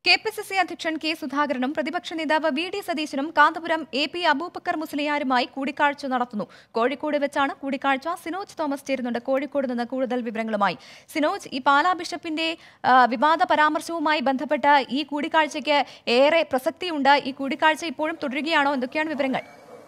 K P C C അധ്യക്ഷൻ കെ സുധാകരനും പ്രതിപക്ഷ നേതാവ് വി ഡി സതീശനും കാന്തപുരം എ പി അബൂബക്കർ മുസ്ലിയാരുമായി കൂടിക്കാഴ്ച നടത്തുന്നു കോഴിക്കോട് വെച്ചാണ് കൂടിക്കാഴ്ച സിനോജ് തോമസ് ചേരുന്നുണ്ട് കോഴിക്കോട് നിന്ന് കൂടുതൽ വിവരങ്ങളുമായി സിനോജ് ഈ പാലാ ബിഷപ്പിന്റെ ആ, വിവാദ പരാമർശവുമായി ബന്ധപ്പെട്ട് ഈ കൂടിക്കാഴ്ചയ്ക്ക് ഏറെ പ്രസക്തിയുണ്ട് ഈ കൂടിക്കാഴ്ച ഇപ്പോഴും തുടരുകയാണോ എന്തൊക്കെയാണ് വിവരങ്ങൾ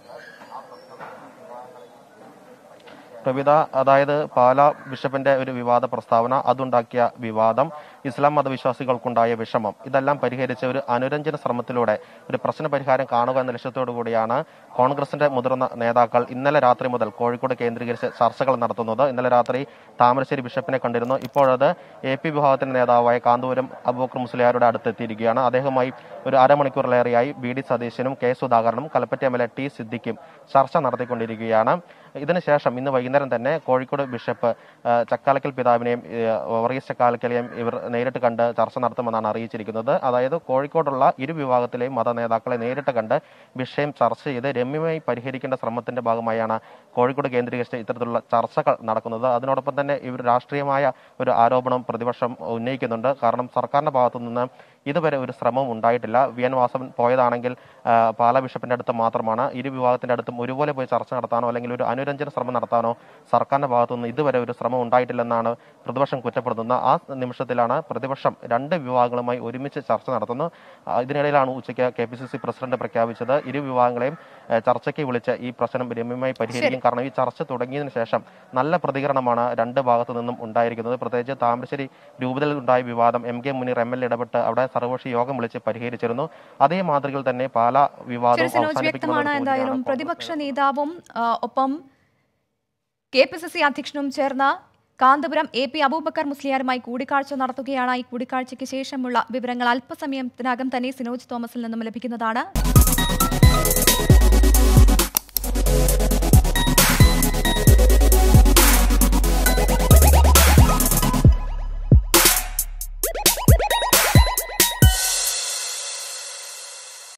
പ്രവിത അതായത് പാലാ ബിഷപ്പിന്റെ ഒരു വിവാദ പ്രസ്താവന അതുണ്ടാക്കിയ വിവാദം ഇസ്ലാം മതവിശ്വാസികൾക്കുണ്ടായ വിഷമം ഇതെല്ലാം പരിഹരിച്ച ഒരു അനുരഞ്ജന ശ്രമത്തിലൂടെ ഒരു പ്രശ്ന പരിഹാരം കാണുക എന്ന ലക്ഷ്യത്തോടു കൂടിയാണ് കോൺഗ്രസിന്റെ മുതിർന്ന നേതാക്കൾ ഇന്നലെ രാത്രി മുതൽ കോഴിക്കോട് കേന്ദ്രീകരിച്ച് ചർച്ചകൾ നടത്തുന്നത് ഇന്നലെ രാത്രി താമരശ്ശേരി ബിഷപ്പിനെ കണ്ടിരുന്നു ഇപ്പോഴത് എ പി വിഭാഗത്തിന്റെ നേതാവായ കാന്തപുരം അബൂബക്കർ മുസ്ലിയാരുടെ അടുത്തെത്തിയിരിക്കുകയാണ് അദ്ദേഹവുമായി ഒരു അരമണിക്കൂറിലേറെയായി ബി ഡി സതീശനും കെ സുധാകരനും Kalpetta M L A T സിദ്ദിഖും ചർച്ച നടത്തിക്കൊണ്ടിരിക്കുകയാണ് ഇതിനുശേഷം ഇന്ന് വൈകുന്നേരം തന്നെ കോഴിക്കോട് ബിഷപ്പ് ആ, ചക്കാലക്കൽ പിതാവിനെയും ആ, വർഗീസ് ചക്കാലക്കലെയും ഇവർ നേരിട്ട് കണ്ട് ചർച്ച നടത്തുമെന്നാണ് അറിയിച്ചിരിക്കുന്നത് അതായത് കോഴിക്കോടുള്ള ഇരു വിഭാഗത്തിലെയും മത നേതാക്കളെ നേരിട്ട് കണ്ട് വിഷയം ചർച്ച ചെയ്ത് രമ്യമായി പരിഹരിക്കേണ്ട ശ്രമത്തിന്റെ ഭാഗമായാണ് കോഴിക്കോട് കേന്ദ്രീകരിച്ച് ഇത്തരത്തിലുള്ള ചർച്ചകൾ നടക്കുന്നത് അതിനോടൊപ്പം തന്നെ ഇവർ രാഷ്ട്രീയമായ ഒരു ആരോപണം പ്രതിപക്ഷം ഉന്നയിക്കുന്നുണ്ട് കാരണം സർക്കാരിന്റെ ഭാഗത്തു നിന്ന് ഇതുവരെ ഒരു ശ്രമവും ഉണ്ടായിട്ടില്ല വി എൻ വാസവൻ പോയതാണെങ്കിൽ ആ, പാലാ ബിഷപ്പിന്റെ അടുത്ത് മാത്രമാണ് ഇരു വിഭാഗത്തിന്റെ അടുത്തും ഒരുപോലെ പോയി ചർച്ച നടത്താനോ അല്ലെങ്കിൽ ഒരു അനുരഞ്ജന ശ്രമം നടത്താനോ സർക്കാരിന്റെ ഭാഗത്തുനിന്ന് ഇതുവരെ ഒരു ശ്രമം ഉണ്ടായിട്ടില്ലെന്നാണ് പ്രതിപക്ഷം കുറ്റപ്പെടുത്തുന്നത് ആ നിമിഷത്തിലാണ് പ്രതിപക്ഷം രണ്ട് വിഭാഗങ്ങളുമായി ഒരുമിച്ച് ചർച്ച നടത്തുന്നു ആ, ഇതിനിടയിലാണ് ഉച്ചയ്ക്ക് K P C C president പ്രഖ്യാപിച്ചത് ഇരു വിഭാഗങ്ങളെയും ഏ, ചർച്ചയ്ക്ക് വിളിച്ച് ഈ പ്രശ്നം രമ്യമായി പരിഹരിക്കും കാരണം ഈ ചർച്ച തുടങ്ങിയതിനു ശേഷം നല്ല പ്രതികരണമാണ് രണ്ട് ഭാഗത്തു നിന്നും ഉണ്ടായിരിക്കുന്നത് പ്രത്യേകിച്ച് താമരശ്ശേരി രൂപതയിൽ ഉണ്ടായ വിവാദം M K Muneer M L A ഇടപെട്ട് അവിടെ സർവകക്ഷി യോഗം വിളിച്ച് പരിഹരിച്ചിരുന്നു അതേ മാതൃകയിൽ തന്നെ പാലാ ശരി വിവാദവും സിനോജ് വ്യക്തമാണ് എന്തായാലും അവസാനിപ്പിക്കുന്ന പ്രതിപക്ഷ നേതാവും ആ, ഒപ്പം കെ പി സി സി അധ്യക്ഷനും ചേർന്ന് കാന്തപുരം എ പി അബൂബക്കർ മുസ്ലിയാരുമായി കൂടിക്കാഴ്ച നടത്തുകയാണ് ഈ കൂടിക്കാഴ്ചയ്ക്ക് ശേഷമുള്ള വിവരങ്ങൾ അല്പസമയത്തിനകം തന്നെ സിനോജ് തോമസിൽ നിന്നും ലഭിക്കുന്നതാണ്